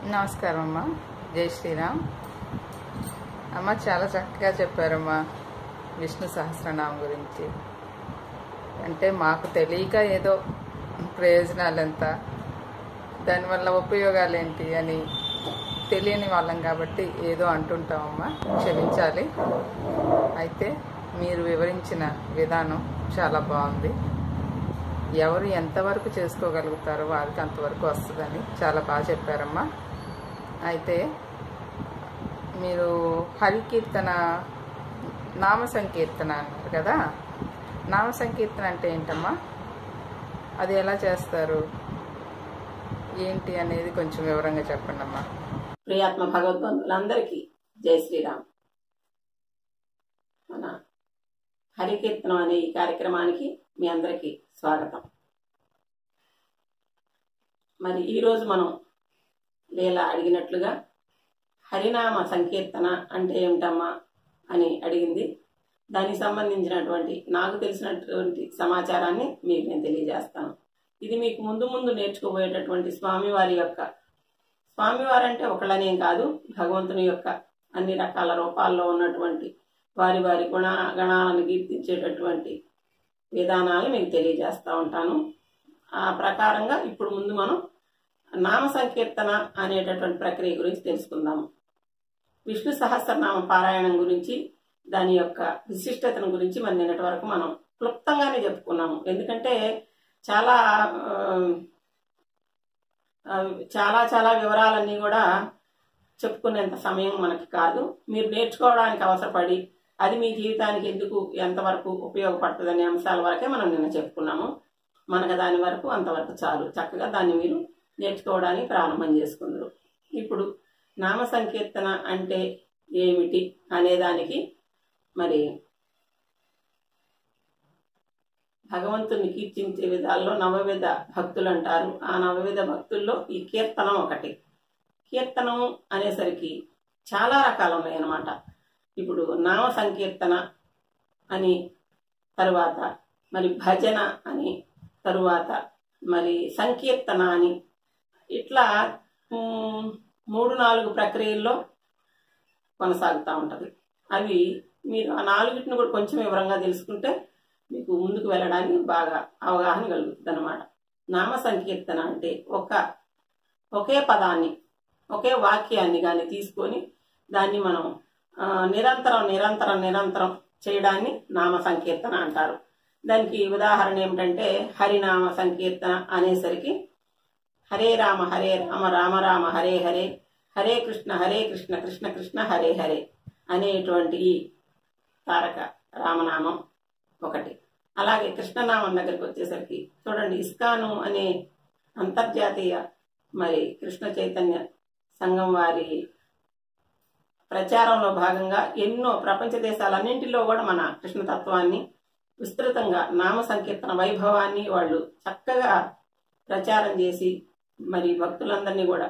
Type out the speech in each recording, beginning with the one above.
నమస్కారం అమ్మా జై శ్రీరామ్ అమ్మ చాలా చక్కగా చెప్పారమ్మా విష్ణు సహస్రనామం గురించి అంటే మాకు తెలియక ఏదో ప్రయోజనాలు ఎంత దానివల్ల ఉపయోగాలు ఏంటి అని తెలియని వాళ్ళం కాబట్టి ఏదో అంటుంటామమ్మా క్షమించాలి అయితే మీరు వివరించిన విధానం చాలా బాగుంది ఎవరు ఎంతవరకు చేసుకోగలుగుతారో వారికి అంతవరకు వస్తుందని చాలా బాగా చెప్పారమ్మా అయితే మీరు హరికీర్తన నామ సంకీర్తన అన్నారు కదా నామ సంకీర్తన అంటే ఏంటమ్మా అది ఎలా చేస్తారు ఏంటి అనేది కొంచెం వివరంగా చెప్పండి అమ్మా ప్రియాత్మ భగవద్బంధులందరికీ జై శ్రీరామ్ మన హరికీర్తనం అనే ఈ కార్యక్రమానికి మీ అందరికీ స్వాగతం మరి ఈరోజు మనం లీల అడిగినట్లుగా హరినామ సంకీర్తన అంటే ఏమిటమ్మా అని అడిగింది దానికి సంబంధించినటువంటి నాకు తెలిసినటువంటి సమాచారాన్ని మీకు నేను తెలియజేస్తాను ఇది మీకు ముందు ముందు నేర్చుకోబోయేటటువంటి స్వామివారి యొక్క స్వామివారు అంటే ఒకళ్ళనేం కాదు భగవంతుని యొక్క అన్ని రకాల రూపాల్లో ఉన్నటువంటి వారి వారి గుణ గణాలను కీర్తించేటటువంటి విధానాలు మీకు తెలియజేస్తూ ఉంటాను ఆ ప్రకారంగా ఇప్పుడు ముందు మనం నామ సంకీర్తన అనేటటువంటి ప్రక్రియ గురించి తెలుసుకుందాము విష్ణు సహస్రనామ పారాయణం గురించి దాని యొక్క విశిష్టతను గురించి మరి నిన్నటి వరకు మనం క్లుప్తంగానే చెప్పుకున్నాము ఎందుకంటే చాలా ఆ, ఆ, చాలా చాలా వివరాలన్నీ కూడా చెప్పుకునేంత సమయం మనకి కాదు మీరు నేర్చుకోవడానికి అవసరపడి అది మీ జీవితానికి ఎందుకు ఎంతవరకు ఉపయోగపడుతుంది అనే అంశాల వరకే మనం నిన్న చెప్పుకున్నాము మనకు దాని వరకు అంతవరకు చాలు చక్కగా దాన్ని మీరు నేర్చుకోవడానికి ప్రారంభం చేసుకుందరు ఇప్పుడు నామ సంకీర్తన అంటే ఏమిటి అనేదానికి మరి భగవంతుని కీర్తించే విధాల్లో నవవిధ భక్తులు అంటారు ఆ నవవిధ భక్తుల్లో ఈ కీర్తనం ఒకటి కీర్తనం అనేసరికి చాలా రకాలు ఉన్నాయి అన్నమాట ఇప్పుడు నామ సంకీర్తన అని తరువాత మరి భజన అని తరువాత మరి సంకీర్తన అని ఇట్లా మ్, మూడు నాలుగు ప్రక్రియల్లో కొనసాగుతూ ఉంటుంది అవి మీరు ఆ నాలుగిటిని కూడా కొంచెం వివరంగా తెలుసుకుంటే మీకు ముందుకు వెళ్ళడానికి బాగా అవగాహన కలుగుతుంది అనమాట నామ సంకీర్తన అంటే ఒక ఒకే పదాన్ని ఒకే వాక్యాన్ని కానీ తీసుకొని దాన్ని మనం ఆ, నిరంతరం నిరంతరం నిరంతరం చేయడాన్ని నామ సంకీర్తన అంటారు దానికి ఉదాహరణ ఏమిటంటే హరినామ సంకీర్తన అనేసరికి హరే రామ హరే రామ రామ రామ హరే హరే హరే కృష్ణ హరే కృష్ణ కృష్ణ కృష్ణ హరే హరే అనేటువంటి ఈ తారక రామనామం ఒకటి అలాగే కృష్ణనామం దగ్గరికి వచ్చేసరికి చూడండి ఇస్కాను అనే అంతర్జాతీయ మరి కృష్ణ చైతన్య సంఘం వారి ప్రచారంలో భాగంగా ఎన్నో ప్రపంచ దేశాలన్నింటిలో కూడా మన కృష్ణతత్వాన్ని విస్తృతంగా నామ సంకీర్తన వైభవాన్ని వాళ్ళు చక్కగా ప్రచారం చేసి మరి భక్తులందరినీ కూడా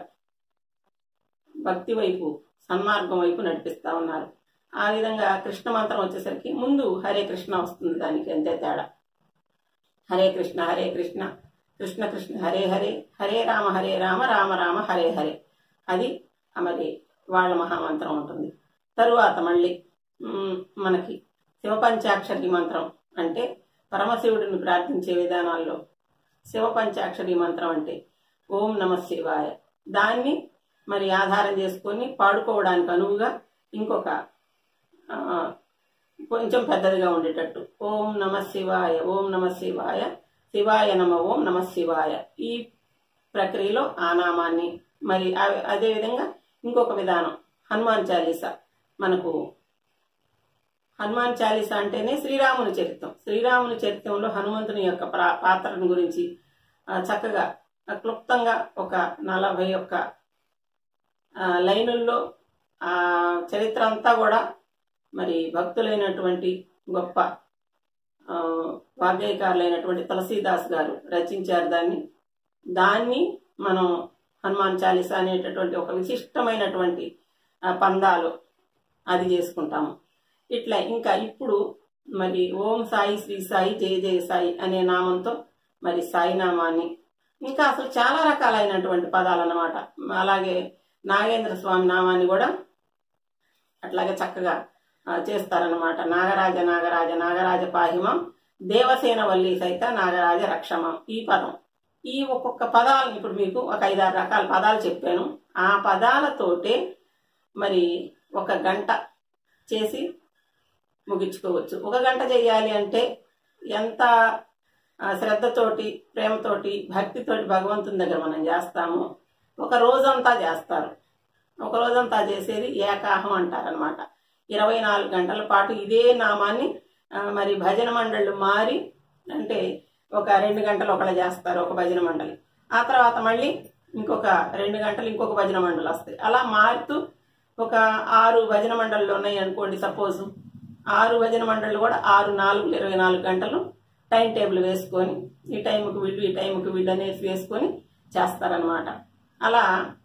భక్తి వైపు సన్మార్గం వైపు నడిపిస్తా ఉన్నారు ఆ విధంగా కృష్ణ మంత్రం వచ్చేసరికి ముందు హరే కృష్ణ వస్తుంది దానికి అంతే తేడా హరే కృష్ణ హరే కృష్ణ కృష్ణ కృష్ణ హరే హరే హరే రామ హరే రామ రామ రామ హరే హరే అది మరి వాళ్ళ మహామంత్రం ఉంటుంది తరువాత మళ్ళీ మ్, మనకి శివపంచాక్షరి మంత్రం అంటే పరమశివుడిని ప్రార్థించే విధానాల్లో శివపంచాక్షరి మంత్రం అంటే ఓం నమ శివాయ దాన్ని మరి ఆధారం చేసుకొని పాడుకోవడానికి అనువుగా ఇంకొక ఆ, కొంచెం పెద్దదిగా ఉండేటట్టు ఓం నమ శివాయ ఓం నమ శివాయ శివాయ నమ ఓం నమ శివాయ ఈ ప్రక్రియలో ఆ నామాన్ని మరి ఆ- అదేవిధంగా ఇంకొక విధానం హనుమాన్ చాలీసా మనకు హనుమాన్ చాలీసా అంటేనే శ్రీరాముని చరిత్రం శ్రీరాముని చరిత్రంలో హనుమంతుని యొక్క ప్రా- పాత్రను గురించి ఆ, చక్కగా ఆ, క్లుప్తంగా ఒక నలభై ఒక్క ఆ, లైనుల్లో ఆ చరిత్ర అంతా కూడా మరి భక్తులైనటువంటి గొప్ప ఆ, వాగ్గేయకారులైనటువంటి తులసీదాస్ గారు రచించారు దాన్ని దాన్ని మనం హనుమాన్ చాలీసా అనేటటువంటి ఒక విశిష్టమైనటువంటి ఆ, పందాలు అది చేసుకుంటాము ఇట్లా ఇంకా ఇప్పుడు మరి ఓం సాయి శ్రీ సాయి జయ జయ సాయి అనే నామంతో మరి సాయి నామాన్ని ఇంకా అసలు చాలా రకాలైనటువంటి పదాలు అన్నమాట అలాగే నాగేంద్ర స్వామి నామాన్ని కూడా అట్లాగే చక్కగా ఆ, చేస్తారనమాట నాగరాజ నాగరాజ నాగరాజ పాహిమం దేవసేన వల్లి సైత నాగరాజ రక్షమం ఈ పదం ఈ ఒక్కొక్క పదాలను ఇప్పుడు మీకు ఒక ఐదారు రకాల పదాలు చెప్పాను ఆ పదాలతోటే మరి ఒక గంట చేసి ముగించుకోవచ్చు ఒక గంట చేయాలి అంటే ఎంత ఆ, శ్రద్ధతోటి ప్రేమతోటి భక్తితోటి భగవంతుని దగ్గర మనం చేస్తాము ఒక రోజంతా చేస్తారు ఒక రోజంతా చేసేది ఏకాహం అంటారనమాట ఇరవై నాలుగు గంటల పాటు ఇదే నామాన్ని ఆ, మరి భజన మండళ్ళు మారి అంటే ఒక రెండు గంటలు ఒకళ్ళు చేస్తారు ఒక భజన మండలి ఆ తర్వాత మళ్ళీ ఇంకొక రెండు గంటలు ఇంకొక భజన మండలి వస్తాయి అలా మారుతూ ఒక ఆరు భజన మండళ్ళు ఉన్నాయి అనుకోండి సపోజ్ ఆరు భజన మండళ్ళు కూడా ఆరు నాలుగు ఇరవై నాలుగు గంటలు టైం టేబుల్ వేసుకొని ఈ టైంకి వీళ్ళు ఈ టైంకి వీళ్ళు అనేసి వేసుకొని చేస్తారనమాట అలా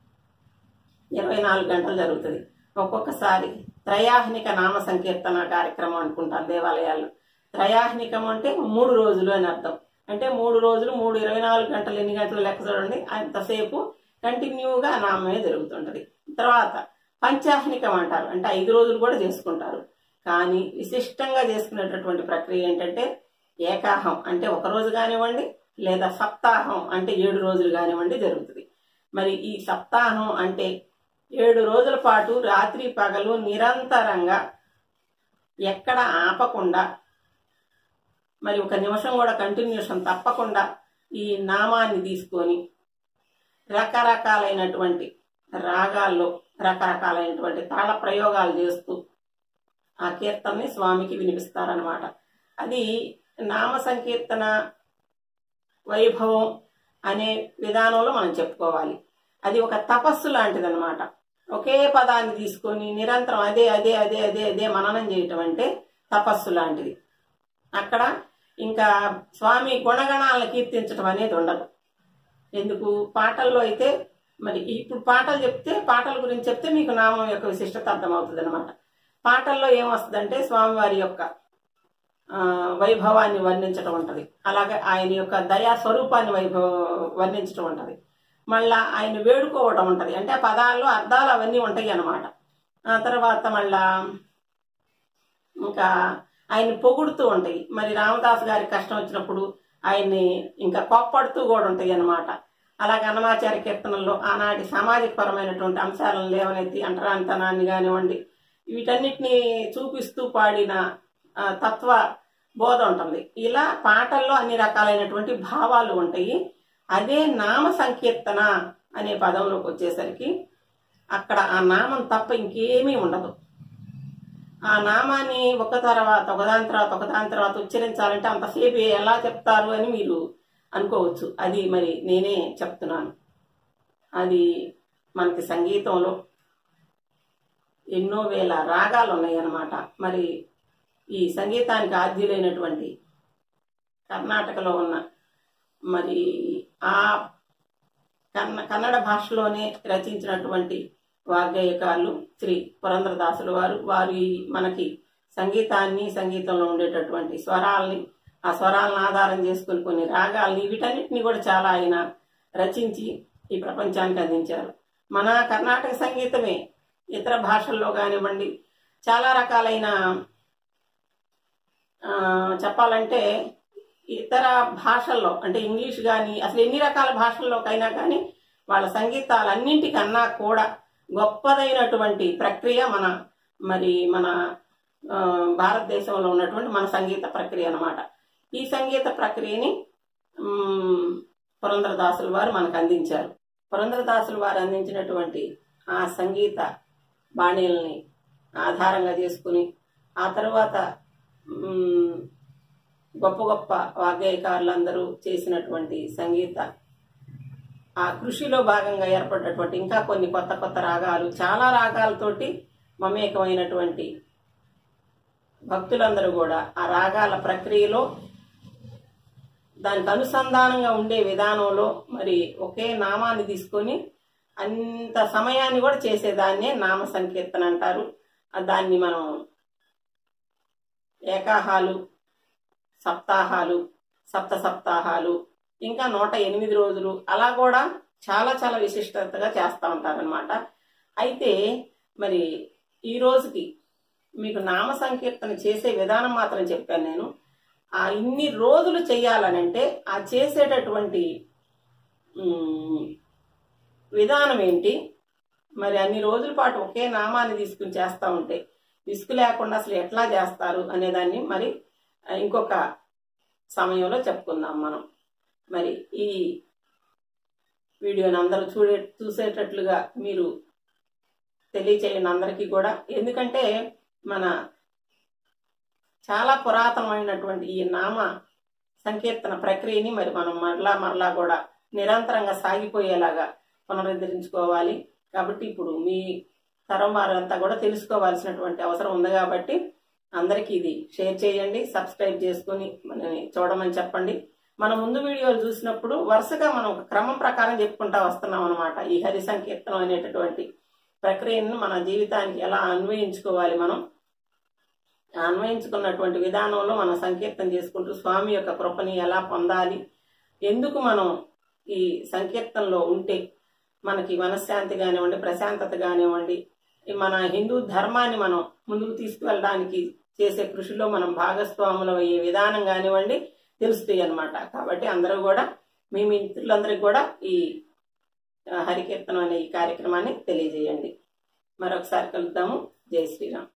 ఇరవై నాలుగు గంటలు జరుగుతుంది ఒక్కొక్కసారి త్రయాహ్నిక నామ సంకీర్తన కార్యక్రమం అనుకుంటారు దేవాలయాల్లో త్రయాహ్నికం అంటే మూడు రోజులు అని అర్థం అంటే మూడు రోజులు మూడు ఇరవై నాలుగు గంటలు ఎన్ని గంటలు లెక్క చూడండి అంతసేపు కంటిన్యూగా నామే జరుగుతుంటది తర్వాత పంచాహ్నికం అంటారు అంటే ఐదు రోజులు కూడా చేసుకుంటారు కానీ విశిష్టంగా చేసుకునేటటువంటి ప్రక్రియ ఏంటంటే ఏకాహం అంటే ఒక రోజు కానివ్వండి లేదా సప్తాహం అంటే ఏడు రోజులు కానివ్వండి జరుగుతుంది మరి ఈ సప్తాహం అంటే ఏడు రోజుల పాటు రాత్రి పగలు నిరంతరంగా ఎక్కడ ఆపకుండా మరి ఒక నిమిషం కూడా కంటిన్యూషన్ తప్పకుండా ఈ నామాన్ని తీసుకొని రకరకాలైనటువంటి రాగాల్లో రకరకాలైనటువంటి తాళ ప్రయోగాలు చేస్తూ ఆ కీర్తనని స్వామికి వినిపిస్తారనమాట అది నామ సంకీర్తన వైభవం అనే విధానంలో మనం చెప్పుకోవాలి అది ఒక తపస్సు లాంటిదన్నమాట ఒకే పదాన్ని తీసుకొని నిరంతరం అదే అదే అదే అదే అదే మననం చేయటం అంటే తపస్సు లాంటిది అక్కడ ఇంకా స్వామి గుణగణాలను కీర్తించడం అనేది ఉండదు ఎందుకు పాటల్లో అయితే మరి ఇప్పుడు పాటలు చెప్తే పాటల గురించి చెప్తే మీకు నామం యొక్క విశిష్టత అర్థమవుతుంది అనమాట పాటల్లో ఏమొస్తుందంటే స్వామివారి యొక్క ఆ, వైభవాన్ని వర్ణించడం ఉంటది అలాగే ఆయన యొక్క దయా స్వరూపాన్ని వైభవ వర్ణించడం ఉంటది మళ్ళా ఆయన వేడుకోవడం ఉంటది అంటే ఆ పదాల్లో అర్థాలు అవన్నీ ఉంటాయి అన్నమాట ఆ తర్వాత మళ్ళా ఇంకా ఆయన్ని పొగుడుతూ ఉంటాయి మరి రామదాస్ గారి కష్టం వచ్చినప్పుడు ఆయన్ని ఇంకా కోప్పడుతూ కూడా ఉంటాయి అన్నమాట అలాగే అన్నమాచార్య కీర్తనల్లో ఆనాటి సామాజిక పరమైనటువంటి అంశాలను లేవనెత్తి అంటరానితనాన్ని కానివ్వండి వీటన్నిటిని చూపిస్తూ పాడిన ఆ, తత్వ బోధ ఉంటుంది ఇలా పాటల్లో అన్ని రకాలైనటువంటి భావాలు ఉంటాయి అదే నామ సంకీర్తన అనే పదంలోకి వచ్చేసరికి అక్కడ ఆ నామం తప్ప ఇంకేమీ ఉండదు ఆ నామాన్ని ఒక తర్వాత ఒకదాని తర్వాత ఒకదాని తర్వాత ఉచ్చరించాలంటే అంతసేపు ఎలా చెప్తారు అని మీరు అనుకోవచ్చు అది మరి నేనే చెప్తున్నాను అది మనకి సంగీతంలో ఎన్నో వేల రాగాలు ఉన్నాయన్నమాట మరి ఈ సంగీతానికి ఆద్యులైనటువంటి కర్ణాటకలో ఉన్న మరి ఆ కన్న కన్నడ భాషలోనే రచించినటువంటి వాగ్గేయకారులు శ్రీ పురంధరదాసులు వారు వారు ఈ మనకి సంగీతాన్ని సంగీతంలో ఉండేటటువంటి స్వరాల్ని ఆ స్వరాలను ఆధారం చేసుకుని కొన్ని రాగాల్ని వీటన్నిటిని కూడా చాలా ఆయన రచించి ఈ ప్రపంచానికి అందించారు మన కర్ణాటక సంగీతమే ఇతర భాషల్లో కానివ్వండి చాలా రకాలైన ఆ, చెప్పాలంటే ఇతర భాషల్లో అంటే ఇంగ్లీష్ కానీ అసలు ఎన్ని రకాల భాషల్లోకైనా కానీ వాళ్ళ సంగీతాలన్నింటికన్నా కూడా గొప్పదైనటువంటి ప్రక్రియ మన మరి మన ఆ, భారతదేశంలో ఉన్నటువంటి మన సంగీత ప్రక్రియ అన్నమాట ఈ సంగీత ప్రక్రియని మ్, పురంధరదాసుల వారు మనకు అందించారు పురంధరదాసుల వారు అందించినటువంటి ఆ సంగీత బాణీలని ఆధారంగా చేసుకుని ఆ తర్వాత మ్, గొప్ప గొప్ప వాగ్గేయకారులందరూ చేసినటువంటి సంగీత ఆ కృషిలో భాగంగా ఏర్పడినటువంటి ఇంకా కొన్ని కొత్త కొత్త రాగాలు చాలా రాగాలతోటి మమేకమైనటువంటి భక్తులందరూ కూడా ఆ రాగాల ప్రక్రియలో దానికి అనుసంధానంగా ఉండే విధానంలో మరి ఒకే నామాన్ని తీసుకొని అంత సమయాన్ని కూడా చేసేదాన్నే నామ సంకీర్తన అంటారు ఆ దాన్ని మనం ఏకాహాలు సప్తాహాలు సప్త సప్తాహాలు ఇంకా నూట ఎనిమిది రోజులు అలా కూడా చాలా చాలా విశిష్టతగా చేస్తూ ఉంటారనమాట అయితే మరి ఈ రోజుకి మీకు నామ సంకీర్తన చేసే విధానం మాత్రం చెప్పాను నేను ఆ ఇన్ని రోజులు చేయాలనంటే ఆ చేసేటటువంటి ఉమ్, విధానం ఏంటి మరి అన్ని రోజుల పాటు ఒకే నామాన్ని తీసుకుని చేస్తా ఉంటే విసుగు లేకుండా అసలు ఎట్లా చేస్తారు అనేదాన్ని మరి ఆ, ఇంకొక సమయంలో చెప్పుకుందాం మనం మరి ఈ వీడియోని అందరూ చూడే చూసేటట్లుగా మీరు తెలియచేయండి అందరికీ కూడా ఎందుకంటే మన చాలా పురాతనమైనటువంటి ఈ నామ సంకీర్తన ప్రక్రియని మరి మనం మరలా మరలా కూడా నిరంతరంగా సాగిపోయేలాగా పునరుద్ధరించుకోవాలి కాబట్టి ఇప్పుడు మీ తరం వారంతా కూడా తెలుసుకోవాల్సినటువంటి అవసరం ఉంది కాబట్టి అందరికీ ఇది షేర్ చేయండి సబ్స్క్రైబ్ చేసుకుని మనని చూడమని చెప్పండి మన ముందు వీడియోలు చూసినప్పుడు వరుసగా మనం ఒక క్రమం ప్రకారం చెప్పుకుంటా వస్తున్నాం అనమాట ఈ హరి సంకీర్తనం అనేటటువంటి ప్రక్రియను మన జీవితానికి ఎలా అన్వయించుకోవాలి మనం ఆ అన్వయించుకున్నటువంటి విధానంలో మనం సంకీర్తన చేసుకుంటూ స్వామి యొక్క కృపని ఎలా పొందాలి ఎందుకు మనం ఈ సంకీర్తనలో ఉంటే మనకి మనశ్శాంతి కానివ్వండి ప్రశాంతత కానివ్వండి ఈ మన హిందూ ధర్మాన్ని మనం ముందుకు తీసుకువెళ్ళడానికి చేసే కృషిలో మనం భాగస్వాములం అయ్యే విధానం కానివ్వండి తెలుస్తాయి అన్నమాట కాబట్టి అందరూ కూడా మీ మిత్రులందరికీ కూడా ఈ ఆ, హరికీర్తనం అనే ఈ కార్యక్రమాన్ని తెలియజేయండి మరొకసారి కలుద్దాము జై శ్రీరామ్